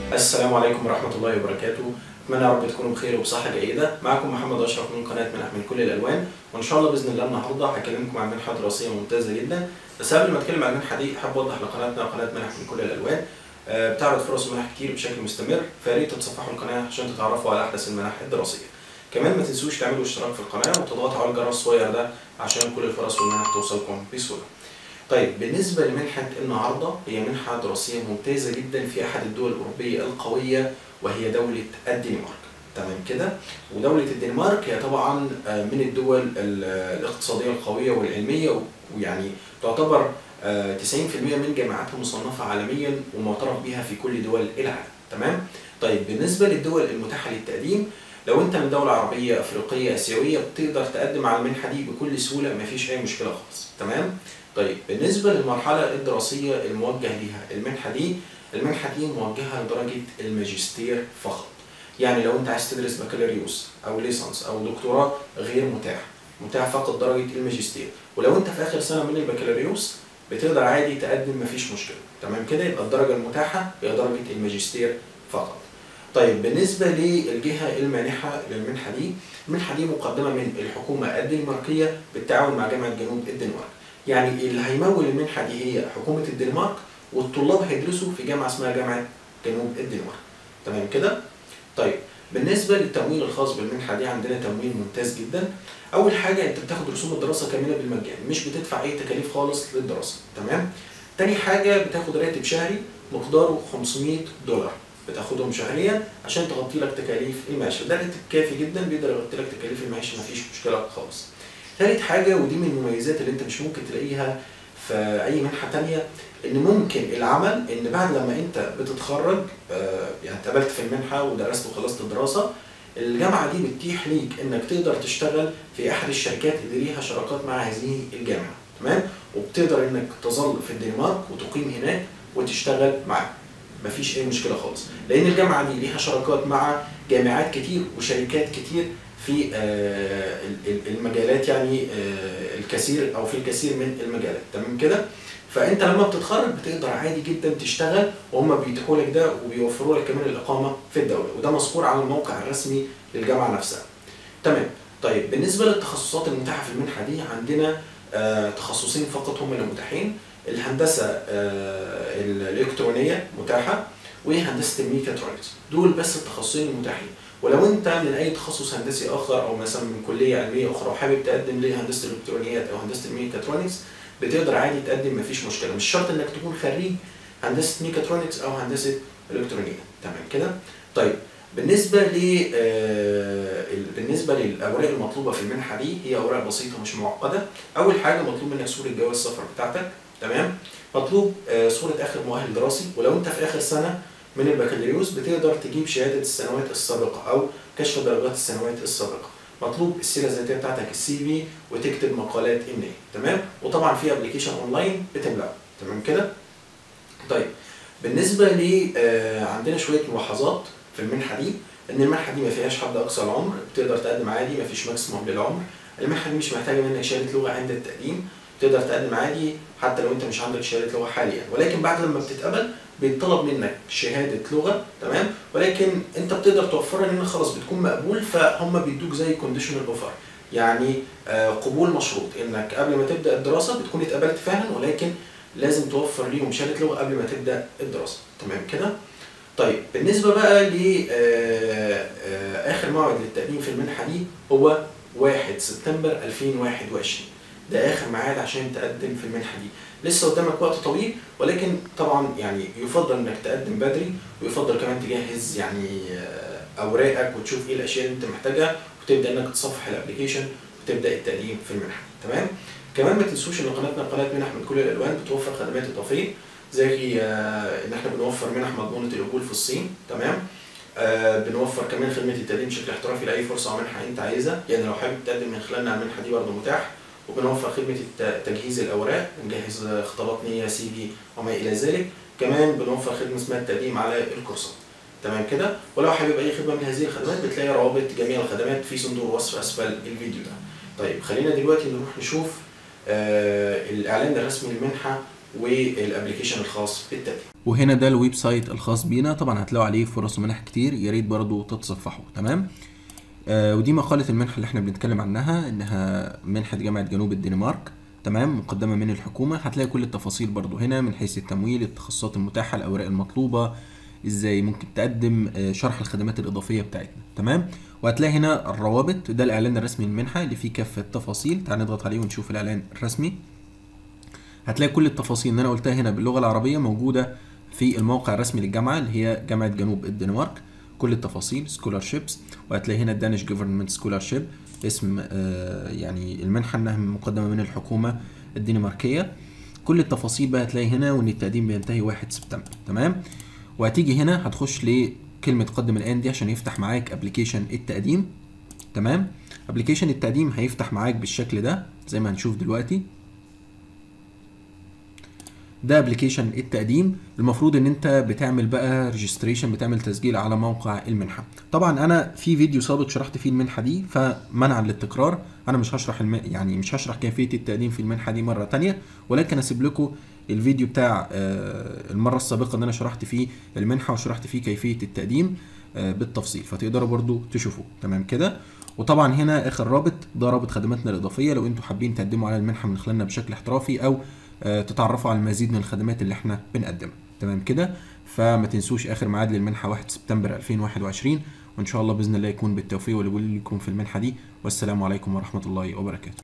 السلام عليكم ورحمة الله وبركاته أتمنى يا رب تكونوا بخير وبصحة جيدة معكم محمد أشرف من قناة منح من كل الألوان وإن شاء الله بإذن الله النهاردة هكلمكم عن منحة دراسية ممتازة جدا بس قبل ما أتكلم عن المنحة دي حابب أوضح لقناتنا قناة منح من كل الألوان آه، بتعرض فرص منح كتير بشكل مستمر فيا ريت تتصفحوا القناة عشان تتعرفوا على أحدث المنح الدراسية كمان ما تنسوش تعملوا اشتراك في القناة وتضغطوا على الجرس الصغير ده عشان كل الفرص والمنح توصلكم بسهولة طيب بالنسبة لمنحة النهاردة هي منحة دراسية ممتازة جدا في أحد الدول الأوروبية القوية وهي دولة الدنمارك تمام كده ودولة الدنمارك هي طبعا آه، من الدول ال- الاقتصادية القوية والعلمية ويعني تعتبر آه، 90% من جامعاتها مصنفة عالميا ومعترف بها في كل دول العالم تمام طيب بالنسبة للدول المتاحة للتقديم لو انت من دولة عربية افريقية اسيوية بتقدر تقدم على المنحة دي بكل سهولة مفيش اي مشكلة خالص تمام طيب بالنسبة للمرحلة الدراسية الموجه ليها المنحة دي المنحة دي موجهة لدرجة الماجستير فقط يعني لو انت عايز تدرس بكالوريوس او ليسانس او دكتوراه غير متاح متاح فقط درجة الماجستير ولو انت في اخر سنة من البكالوريوس بتقدر عادي تقدم مفيش مشكلة تمام كده يبقى الدرجة المتاحة هي درجة الماجستير فقط طيب بالنسبة للجهة المانحة للمنحة دي المنحة دي مقدمة من الحكومة الدنماركية بالتعاون مع جامعة جنوب الدنمارك يعني اللي هيمول المنحة دي هي حكومة الدنمارك والطلاب هيدرسوا في جامعة اسمها جامعة جنوب الدنمارك تمام كده؟ طيب بالنسبة للتمويل الخاص بالمنحة دي عندنا تمويل ممتاز جدا أول حاجة أنت بتاخد رسوم الدراسة كاملة بالمجان مش بتدفع أي تكاليف خالص للدراسة تمام؟ تاني حاجة بتاخد راتب شهري مقداره 500 دولار بتاخدهم شهريا عشان تغطي لك تكاليف المعيشة ده راتب كافي جدا بيقدر يغطي لك تكاليف المعيشة مفيش مشكلة خالص ثالث حاجة ودي من المميزات اللي انت مش ممكن تلاقيها في اي منحة تانية ان ممكن العمل ان بعد لما انت بتتخرج آه، يعني اتقبلت في المنحة ودرست وخلصت الدراسة الجامعة دي بتتيح ليك انك تقدر تشتغل في احد الشركات اللي ليها شراكات مع هذه الجامعة تمام وبتقدر انك تظل في الدنمارك وتقيم هناك وتشتغل معاهم مفيش اي مشكلة خالص لان الجامعة دي ليها شراكات مع جامعات كتير وشركات كتير في آه، ال- ال- المجالات يعني آه، الكثير او في الكثير من المجالات تمام كده فانت لما بتتخرج بتقدر عادي جدا تشتغل وهم بيتيحوا لك ده وبيوفروا لك كمان الاقامه في الدوله وده مذكور على الموقع الرسمي للجامعه نفسها تمام طيب بالنسبه للتخصصات المتاحه في المنحه دي عندنا آه، تخصصين فقط هم اللي متاحين الهندسه آه، الالكترونيه متاحه وهندسه الميكاترونكس دول بس التخصصين المتاحين ولو انت من اي تخصص هندسي اخر او مثلا من كليه علميه اخرى وحابب تقدم لهندسه الالكترونيات او هندسه الميكاترونكس بتقدر عادي تقدم مفيش مشكله مش شرط انك تكون خريج هندسه ميكاترونكس او هندسه الكترونيات تمام كده طيب بالنسبه ل آه، ال- بالنسبه للاوراق المطلوبه في المنحه دي هي اوراق بسيطه مش معقده اول حاجه مطلوب منك صوره جواز السفر بتاعتك تمام مطلوب آه، صوره اخر مؤهل دراسي ولو انت في اخر سنه من البكالوريوس بتقدر تجيب شهاده السنوات السابقه او كشف درجات السنوات السابقه مطلوب السيره الذاتيه بتاعتك السي في وتكتب مقالات النية تمام وطبعا في ابلكيشن اونلاين بتملاه تمام كده طيب بالنسبه ل آه، عندنا شويه ملاحظات في المنحه دي ان المنحه دي ما فيهاش حد اقصى العمر بتقدر تقدم عادي ما فيش ماكسيموم للعمر المنحه دي مش محتاجه منك شهاده لغه عند التقديم تقدر تقدم عادي حتى لو انت مش عندك شهاده لغه حاليا ولكن بعد لما بتتقبل بيطلب منك شهاده لغه تمام ولكن انت بتقدر توفرها لان خلاص بتكون مقبول فهم بيدوك زي كونديشنال اوفر يعني آه، قبول مشروط انك قبل ما تبدا الدراسه بتكون اتقبلت فعلا ولكن لازم توفر ليهم شهاده لغه قبل ما تبدا الدراسه تمام كده طيب بالنسبه بقى ل آه، آه، اخر موعد للتقديم في المنحه دي هو 1 سبتمبر 2021 ده اخر ميعاد عشان تقدم في المنحه دي لسه قدامك وقت طويل ولكن طبعا يعني يفضل انك تقدم بدري ويفضل كمان تجهز يعني آه، اوراقك وتشوف ايه الاشياء اللي انت محتاجها وتبدا انك تصفح الابلكيشن وتبدا التقديم في المنحه تمام كمان ما تنسوش ان قناتنا قناه منح من كل الالوان بتوفر خدمات اضافيه زي آه، ان احنا بنوفر منح مضمونه القبول في الصين تمام آه، بنوفر كمان خدمه التقديم بشكل احترافي لاي فرصه او منحه انت عايزها يعني لو حابب تقدم من خلالنا على المنحه دي برضه متاح وبنوفر خدمه الت- تجهيز الاوراق بنجهز خطابات نيه سي في وما الى ذلك كمان بنوفر خدمه اسمها التقديم على الكورسات تمام كده ولو حابب اي خدمه من هذه الخدمات بتلاقي روابط جميع الخدمات في صندوق الوصف اسفل الفيديو ده طيب خلينا دلوقتي نروح نشوف آه الاعلان الرسمي للمنحه والابلكيشن الخاص بالتقديم وهنا ده الويب سايت الخاص بينا طبعا هتلاقوا عليه فرص ومنح كتير يا ريت برضه تتصفحوا تمام آه ودي مقالة المنحة اللي احنا بنتكلم عنها انها منحة جامعة جنوب الدنمارك تمام مقدمة من الحكومة هتلاقي كل التفاصيل برضو هنا من حيث التمويل التخصصات المتاحة الأوراق المطلوبة ازاي ممكن تقدم آه، شرح الخدمات الإضافية بتاعتنا تمام وهتلاقي هنا الروابط ده الإعلان الرسمي للمنحة اللي فيه كافة التفاصيل تعال نضغط عليه ونشوف الإعلان الرسمي هتلاقي كل التفاصيل اللي أنا قلتها هنا باللغة العربية موجودة في الموقع الرسمي للجامعة اللي هي جامعة جنوب الدنمارك كل التفاصيل سكولارشيبس وهتلاقي هنا الدانش جوفرمنت سكولارشيب اسم آه، يعني المنحة انها مقدمة من الحكومة الدنماركية كل التفاصيل بقى هتلاقي هنا وان التقديم بينتهي 1 سبتمبر تمام وهتيجي هنا هتخش لكلمة قدم الآن دي عشان يفتح معاك ابلكيشن التقديم تمام ابلكيشن التقديم هيفتح معاك بالشكل ده زي ما هنشوف دلوقتي ده ابلكيشن التقديم المفروض ان انت بتعمل بقى ريجستريشن بتعمل تسجيل على موقع المنحه طبعا انا في فيديو سابق شرحت فيه المنحه دي فمنعا للتكرار انا مش هشرح الم... يعني مش هشرح كيفيه التقديم في المنحه دي مره تانية ولكن اسيب لكم الفيديو بتاع آه، المره السابقه ان انا شرحت فيه المنحه وشرحت فيه كيفيه التقديم آه، بالتفصيل فتقدروا برضو تشوفوه تمام كده وطبعا هنا اخر رابط ده رابط خدماتنا الاضافيه لو انتم حابين تقدموا على المنحه من خلالنا بشكل احترافي او آه، تتعرفوا على المزيد من الخدمات اللي احنا بنقدمها تمام كده فما تنسوش اخر ميعاد للمنحه 1 سبتمبر 2021 وان شاء الله باذن الله يكون بالتوفيق ولكم في المنحه دي والسلام عليكم ورحمه الله وبركاته